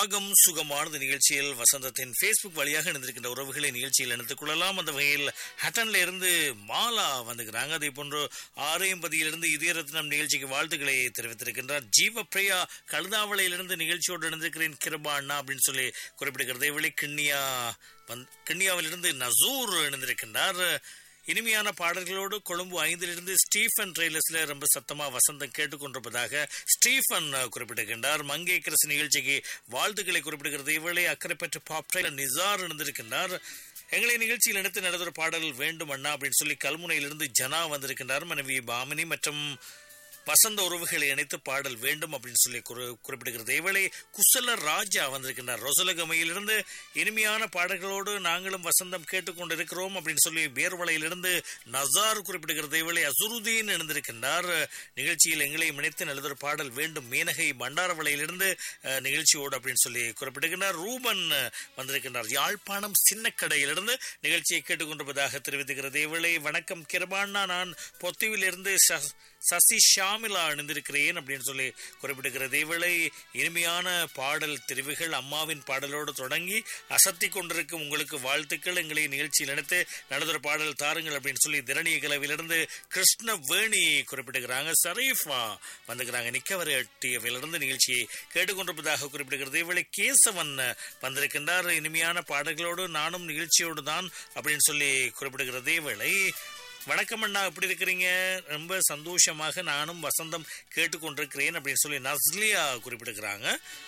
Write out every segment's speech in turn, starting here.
ராகம் சுகமானது நிகழ்ச்சியில் வசந்தத்தின் ஃபேஸ்புக் வழியாக இணைந்திருக்கின்ற உறவுகளை நிகழ்ச்சியில் இணைத்துக் கொள்ளலாம் அந்த வகையில் ஹட்டன்ல இருந்து மாலா வந்துக்கிறாங்க அதே போன்று ஆரையம்பதியிலிருந்து இதயரத்னம் நிகழ்ச்சிக்கு வாழ்த்துக்களை தெரிவித்திருக்கின்றார் ஜீவ பிரியா கழுதாவளையிலிருந்து நிகழ்ச்சியோடு இணைந்திருக்கிறேன் கிருபா அண்ணா அப்படின்னு சொல்லி குறிப்பிடுகிறது வெளி கிண்ணியா வந் கிண்ணியாவிலிருந்து நசூர் இணைந்திருக்கின்றார் இனிமையான பாடல்களோடு கொழும்பு ஐந்திலிருந்து ஸ்டீஃபன் ட்ரெய்லர்ஸ்ல ரொம்ப சத்தமா வசந்தம் கேட்டுக்கொண்டிருப்பதாக ஸ்டீஃபன் குறிப்பிட்டிருக்கின்றார் மங்கை கிரஸ் நிகழ்ச்சிக்கு வாழ்த்துக்களை குறிப்பிடுகிறது இவளை அக்கறை பெற்ற பாப் ட்ரெய்லர் நிசார் இணைந்திருக்கின்றார் எங்களை நிகழ்ச்சியில் எடுத்து நடந்த பாடல் வேண்டும் அண்ணா அப்படின்னு சொல்லி கல்முனையிலிருந்து ஜனா வந்திருக்கின்றார் மனைவி பாமினி மற்றும் வசந்த உறவுகளை இணைத்து பாடல் வேண்டும் அப்படின்னு சொல்லி குறி- குறிப்பிடுகிறது இவளை குசல ராஜா வந்திருக்கின்றார் ரொசலகமையிலிருந்து இனிமையான பாடல்களோடு நாங்களும் வசந்தம் கேட்டுக்கொண்டிருக்கிறோம் அப்படின்னு சொல்லி பேர்வளையிலிருந்து நசார் குறிப்பிடுகிறது இவளை அசுருதீன் இணைந்திருக்கின்றார் நிகழ்ச்சியில் எங்களை இணைத்து நல்லதொரு பாடல் வேண்டும் மீனகை பண்டாரவளையிலிருந்து அஹ், நிகழ்ச்சியோடு அப்படின்னு சொல்லி குறிப்பிடுகின்றார் ரூபன் அஹ், வந்திருக்கின்றார் யாழ்ப்பாணம் சின்னக்கடையிலிருந்து நிகழ்ச்சியை கேட்டுக்கொண்டிருப்பதாக தெரிவித்துகிறது இவளை வணக்கம் கிருபாண்ணா நான் பொத்துவிலிருந்து ச- சசி ஷாமிலா அணிந்திருக்கிறேன் அப்படின்னு சொல்லி குறிப்பிடுகிறது இவளை இனிமையான பாடல் தெரிவுகள் அம்மாவின் பாடலோடு தொடங்கி அசத்தி கொண்டிருக்கும் உங்களுக்கு வாழ்த்துக்கள் எங்களை நிகழ்ச்சியில் நினைத்து நடந்த பாடல் தாருங்கள் அப்படின்னு சொல்லி திரணிய கிளவிலிருந்து கிருஷ்ணவேணி குறிப்பிடுகிறாங்க சரீஃபா வந்துக்கிறாங்க நிக்கவரட்டியவிலிருந்து நிகழ்ச்சியை கேட்டுக்கொண்டிருப்பதாக குறிப்பிடுகிறது இவளை கேசவன் வந்திருக்கின்றார் இனிமையான பாடல்களோடு நானும் நிகழ்ச்சியோடு தான் அப்படின்னு சொல்லி குறிப்பிடுகிறது இவளை வணக்கம் அண்ணா எப்படி இருக்கிறீங்க ரொம்ப சந்தோஷமாக நானும் வசந்தம் கேட்டுக்கொண்டிருக்கிறேன் அப்படின்னு சொல்லி நஸ்லியா குறிப்பிடுகிறாங்க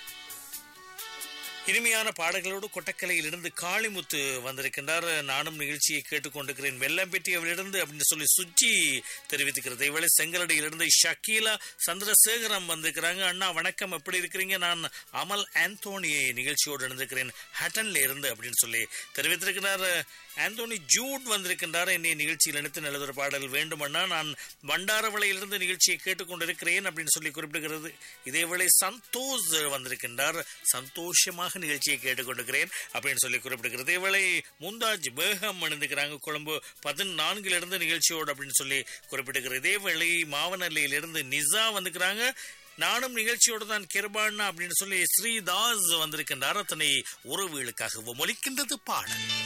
இனிமையான பாடல்களோடு கொட்டக்கலையிலிருந்து காளிமுத்து வந்திருக்கின்றார் நானும் நிகழ்ச்சியை கேட்டுக்கொண்டிருக்கிறேன் வெள்ளம்பெட்டியவிலிருந்து அப்படின்னு சொல்லி சுஜி தெரிவித்துக்கிறது இவளை செங்கலடியிலிருந்து ஷக்கீலா சந்திரசேகரம் வந்திருக்கிறாங்க அண்ணா வணக்கம் எப்படி இருக்கிறீங்க நான் அமல் ஆந்தோனி நிகழ்ச்சியோடு இணைந்திருக்கிறேன் ஹட்டன்ல இருந்து அப்படின்னு சொல்லி தெரிவித்திருக்கிறார் ஆந்தோனி ஜூட் வந்திருக்கின்றார் என்னை நிகழ்ச்சியில் இணைத்து நல்லதொரு பாடல் வேண்டுமண்ணா நான் பண்டாரவளையிலிருந்து நிகழ்ச்சியை கேட்டுக்கொண்டிருக்கிறேன் அப்படின்னு சொல்லி குறிப்பிடுகிறது இதேவேளை சந்தோஷ் வந்திருக்கின்றார் சந்தோஷமாக நிகழ்ச்சியை கேட்டுக்கொண்டிருக்கிறேன் அப்படின்னு சொல்லி குறிப்பிடுகிறது இதேவேளை முந்தாஜ் பேகம் அணிந்துக்கிறாங்க கொழும்பு பதினான்கிலிருந்து நிகழ்ச்சியோடு அப்படின்னு சொல்லி குறிப்பிடுகிறது இதேவேளை மாவனல்லையிலிருந்து நிசா வந்துக்கிறாங்க நானும் நிகழ்ச்சியோடு தான் கிருபாண்ணா அப்படின்னு சொல்லி ஸ்ரீதாஸ் வந்திருக்கின்றார் அத்தனை உறவுகளுக்காகவும் ஒலிக்கின்றது பாடல்